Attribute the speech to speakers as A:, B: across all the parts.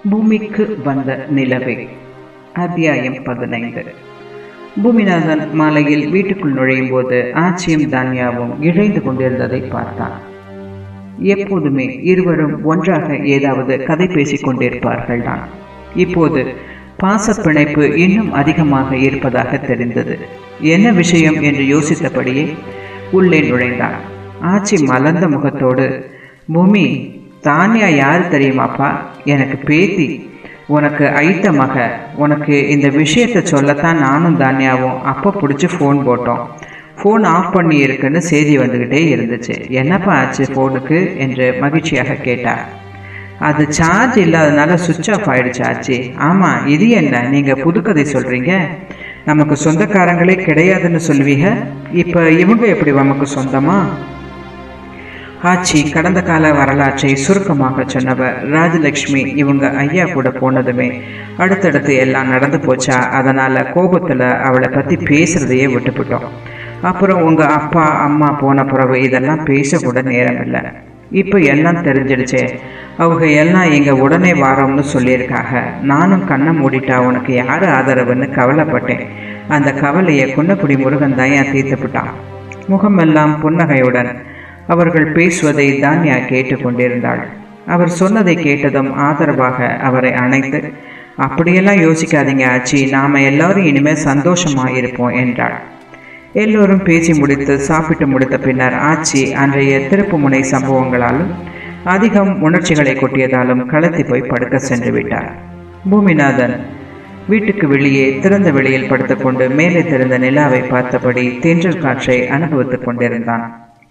A: பூமிக்கு வந்த நிலவே அத்தியாயம் பதினைந்து பூமிநாதன் மாலையில் வீட்டுக்குள் நுழையும் போது ஆச்சியும் தான்யாவும் இழைந்து கொண்டிருந்ததை பார்த்தான் எப்போதுமே இருவரும் ஒன்றாக ஏதாவது கதை பேசிக் கொண்டிருப்பார்கள் தான் இப்போது பாசப் பிணைப்பு இன்னும் அதிகமாக இருப்பதாக தெரிந்தது என்ன விஷயம் என்று யோசித்தபடியே உள்ளே நுழைந்தான் ஆச்சி மலர்ந்த முகத்தோடு பூமி தானியா யார் தெரியுமாப்பா எனக்கு பேத்தி உனக்கு ஐத்த மக உனக்கு இந்த விஷயத்தை சொல்லத்தான் நானும் தானியாவும் அப்போ பிடிச்சி ஃபோன் போட்டோம் ஃபோன் ஆஃப் பண்ணி இருக்குன்னு செய்தி வந்துக்கிட்டே இருந்துச்சு என்னப்பா ஆச்சு ஃபோனுக்கு என்று மகிழ்ச்சியாக கேட்டார் அது சார்ஜ் இல்லாதனால சுவிட்ச் ஆஃப் ஆயிடுச்சு ஆச்சு ஆமாம் இது என்ன நீங்கள் புதுக்கதை சொல்கிறீங்க நமக்கு சொந்தக்காரங்களே கிடையாதுன்னு சொல்லுவீங்க இப்போ இவங்க எப்படி நமக்கு சொந்தமா ஆச்சி கடந்த கால வரலாற்றை சுருக்கமாக சொன்னவர் ராஜலக்ஷ்மி இவங்க ஐயா கூட போனதுமே அடுத்தடுத்து எல்லாம் நடந்து போச்சா அதனால கோபத்துல அவளை பத்தி பேசுறதையே விட்டுவிட்டோம் அப்புறம் உங்க அப்பா அம்மா போன பிறகு இதெல்லாம் பேசக்கூட நேரம் இல்லை இப்போ எல்லாம் தெரிஞ்சிடுச்சே அவங்க எல்லாம் இங்க உடனே வாரோம்னு சொல்லியிருக்காங்க நானும் கண்ணை மூடிட்டா உனக்கு யார் ஆதரவுன்னு கவலைப்பட்டேன் அந்த கவலையை குன்னக்குடி முருகன் தான் ஏன் தீர்த்துப்பிட்டான் முகமெல்லாம் புன்னகையுடன் அவர்கள் பேசுவதை தான்யா கேட்டுக்கொண்டிருந்தாள் அவர் சொன்னதை கேட்டதும் ஆதரவாக அவரை அணைத்து அப்படியெல்லாம் யோசிக்காதீங்க ஆச்சி நாம எல்லாரும் இனிமேல் சந்தோஷமா இருப்போம் என்றாள் எல்லோரும் பேசி முடித்து சாப்பிட்டு முடித்த பின்னர் ஆச்சி அன்றைய திருப்பு முனை சம்பவங்களாலும் அதிகம் உணர்ச்சிகளை கொட்டியதாலும் கலத்தி போய் படுக்க சென்று விட்டார் பூமிநாதன் வீட்டுக்கு வெளியே திறந்த வெளியில் படுத்துக்கொண்டு மேலே திறந்த நிலாவை பார்த்தபடி தென்றல் காற்றை அனுபவித்துக் கொண்டிருந்தான்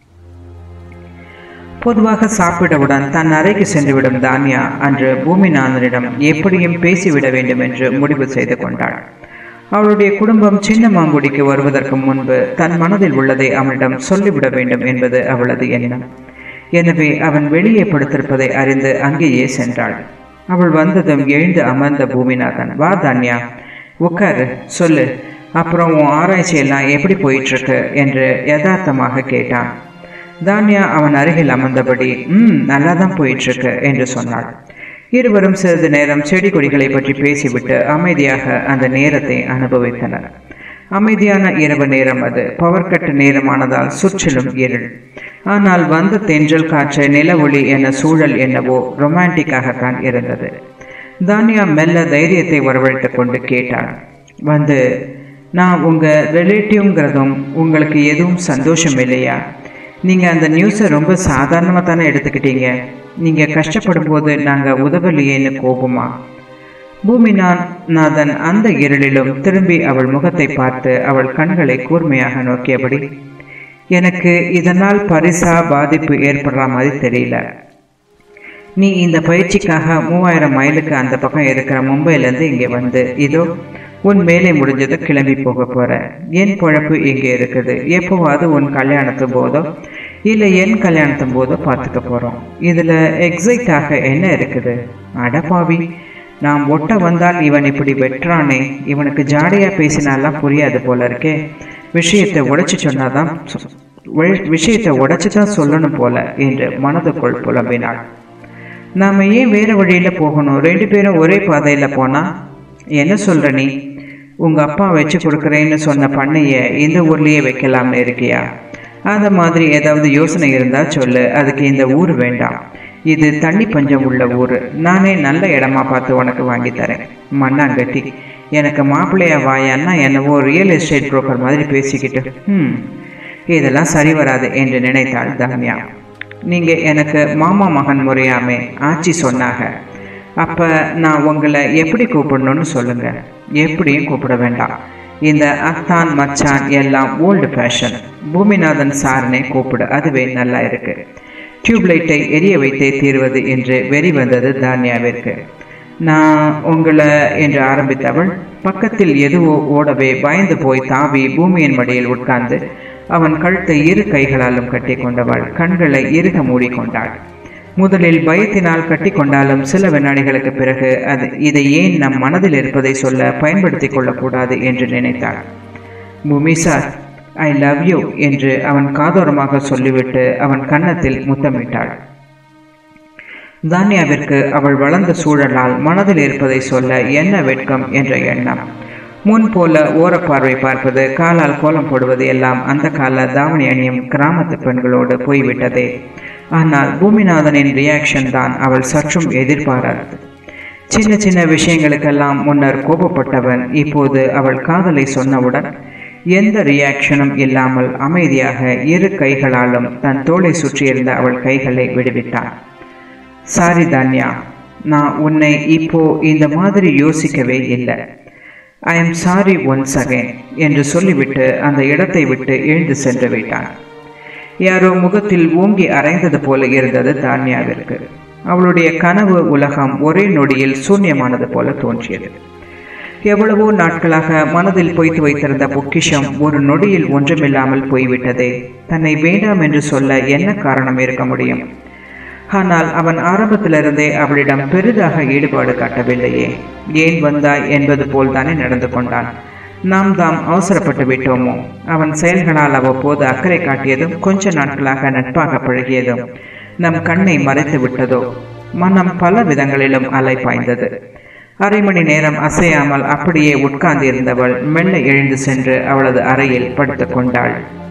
A: பொதுவாக சாப்பிட்டவுடன் தன் அறைக்கு சென்றுவிடும் தானியா அன்று பூமிநாதனிடம் எப்படியும் பேசிவிட வேண்டும் என்று முடிவு செய்து கொண்டாள் அவளுடைய குடும்பம் சின்ன மாங்குடிக்கு வருவதற்கு முன்பு தன் மனதில் உள்ளதை அவனிடம் சொல்லிவிட வேண்டும் என்பது அவளது எண்ணம் எனவே அவன் வெளியே படுத்திருப்பதை அறிந்து அங்கேயே சென்றாள் அவள் வந்ததும் எழுந்து அமர்ந்த பூமிநாதன் வா தான்யா உட்காரு சொல்லு அப்புறம் உன் ஆராய்ச்சி எல்லாம் எப்படி போயிட்டு இருக்கு என்று யதார்த்தமாக கேட்டான் தான்யா அவன் அருகில் அமர்ந்தபடி ம் நல்லா தான் போயிட்டு இருக்கு என்று சொன்னாள் இருவரும் சிறிது நேரம் செடி கொடிகளை பற்றி பேசிவிட்டு அமைதியாக அந்த நேரத்தை அனுபவித்தனர் அமைதியான இரவு நேரம் அது பவர் கட்டு நேரமானதால் சுற்றிலும் இருள் ஆனால் வந்த தென்றல் காற்று நில ஒளி என சூழல் என்னவோ ரொமான்டிக்காகத்தான் இருந்தது தானியா மெல்ல தைரியத்தை வரவழைத்து கொண்டு கேட்டாள் வந்து நான் உங்கள் ரிலேட்டிவ்ங்கிறதும் உங்களுக்கு எதுவும் சந்தோஷம் இல்லையா நீங்கள் அந்த நியூஸை ரொம்ப சாதாரணமாக தானே எடுத்துக்கிட்டீங்க நீங்கள் கஷ்டப்படும் போது நாங்கள் உதவலையேன்னு கோபமா பூமிநாதன் அந்த இருளிலும் திரும்பி அவள் முகத்தை பார்த்து அவள் கண்களை கூர்மையாக நோக்கியபடி எனக்கு இதனால் பரிசா பாதிப்பு ஏற்படுற மாதிரி தெரியல நீ இந்த பயிற்சிக்காக மூவாயிரம் மைலுக்கு அந்த பக்கம் இருக்கிற மும்பையிலேருந்து இங்கே வந்து இதோ உன் வேலை முடிஞ்சது கிளம்பி போக போற என் பொழப்பு இங்கே இருக்குது எப்போவாது உன் கல்யாணத்து போதோ இல்லை என் கல்யாணத்தும் போதோ பார்த்துக்க போகிறோம் இதில் எக்ஸைட்டாக என்ன இருக்குது அடப்பாவி நாம் ஒட்ட வந்தால் இவன் இப்படி வெட்டுறானே இவனுக்கு ஜாடியாக பேசினாலாம் புரியாது போல இருக்கே விஷயத்தை உடைச்சு சொன்னாதான் விஷயத்தை உடைச்சு தான் சொல்லணும் போல என்று மனதுக்குள் புலம்பினாள் நாம் ஏன் வேறு வழியில் போகணும் ரெண்டு பேரும் ஒரே பாதையில் போனால் என்ன சொல்கிற நீ உங்கள் அப்பா வச்சு கொடுக்குறேன்னு சொன்ன பண்ணையை இந்த ஊர்லேயே வைக்கலாம்னு இருக்கியா அந்த மாதிரி ஏதாவது யோசனை இருந்தால் சொல்லு அதுக்கு இந்த ஊர் வேண்டாம் இது தண்ணி பஞ்சம் உள்ள ஊர் நானே நல்ல இடமா பார்த்து உனக்கு வாங்கி தரேன் மண்ணாங்கட்டி எனக்கு மாப்பிள்ளையா வாயான்னா என்னவோ ரியல் எஸ்டேட் புரோக்கர் மாதிரி பேசிக்கிட்டு ம் இதெல்லாம் சரி வராது என்று நினைத்தாள் தான்யா நீங்கள் எனக்கு மாமா மகன் முறையாமே ஆட்சி சொன்னாங்க அப்போ நான் உங்களை எப்படி கூப்பிடணும்னு சொல்லுங்கள் எப்படியும் கூப்பிட வேண்டாம் இந்த அத்தான் மச்சான் எல்லாம் ஓல்டு ஃபேஷன் பூமிநாதன் சாரனே கூப்பிடு அதுவே நல்லா இருக்கு டியூப்லைட்டை எரிய வைத்தே தீர்வது என்று வெறி வந்தது தான்யாவிற்கு நான் உங்களை என்று ஆரம்பித்தவள் பக்கத்தில் எதுவோ ஓடவே பயந்து போய் தாவி பூமியின் மடியில் உட்கார்ந்து அவன் கழுத்தை இரு கைகளாலும் கட்டி கொண்டவள் கண்களை இறுக மூடிக்கொண்டாள் முதலில் பயத்தினால் கட்டி கொண்டாலும் சில வினாடிகளுக்கு பிறகு அது இதை ஏன் நம் மனதில் இருப்பதை சொல்ல பயன்படுத்தி கொள்ளக்கூடாது என்று நினைத்தாள் பூமி சார் ஐ லவ் யூ என்று அவன் காதோரமாக சொல்லிவிட்டு அவன் கன்னத்தில் முத்தமிட்டாள் தானியாவிற்கு அவள் வளர்ந்த சூழலால் மனதில் இருப்பதை சொல்ல என்ன வெட்கம் என்ற எண்ணம் முன் போல ஓரப்பார்வை பார்ப்பது காலால் கோலம் போடுவது எல்லாம் அந்த கால தாவணி அணியும் கிராமத்து பெண்களோடு போய்விட்டதே ஆனால் பூமிநாதனின் ரியாக்ஷன் தான் அவள் சற்றும் எதிர்பாராது சின்ன சின்ன விஷயங்களுக்கெல்லாம் முன்னர் கோபப்பட்டவன் இப்போது அவள் காதலை சொன்னவுடன் எந்த ரியாக்ஷனும் இல்லாமல் அமைதியாக இரு கைகளாலும் தன் தோளை சுற்றியிருந்த அவள் கைகளை விடுவிட்டான் சாரி தான்யா நான் உன்னை இப்போ இந்த மாதிரி யோசிக்கவே இல்லை I am sorry once again என்று சொல்லிவிட்டு அந்த இடத்தை விட்டு எழுந்து சென்று விட்டான் யாரோ முகத்தில் ஓங்கி அரைந்தது போல இருந்தது தான்யாவிற்கு அவளுடைய கனவு உலகம் ஒரே நொடியில் சூன்யமானது போல தோன்றியது எவ்வளவோ நாட்களாக மனதில் பொய்த்து வைத்திருந்த பொக்கிஷம் ஒரு நொடியில் ஒன்றுமில்லாமல் போய்விட்டதே தன்னை வேண்டாம் என்று சொல்ல என்ன காரணம் இருக்க முடியும் ஆனால் அவன் ஆரம்பத்திலிருந்தே அவளிடம் பெரிதாக ஈடுபாடு காட்டவில்லையே ஏன் வந்தாய் என்பது போல் தானே நடந்து கொண்டான் நாம் தாம் அவசரப்பட்டு விட்டோமோ அவன் செயல்களால் அவ்வப்போது அக்கறை காட்டியதும் கொஞ்ச நாட்களாக நட்பாக பழகியதும் நம் கண்ணை மறைத்து விட்டதோ மனம் பல விதங்களிலும் அலை பாய்ந்தது அரை மணி நேரம் அசையாமல் அப்படியே உட்கார்ந்திருந்தவள் மெல்ல எழுந்து சென்று அவளது அறையில் படுத்துக் கொண்டாள்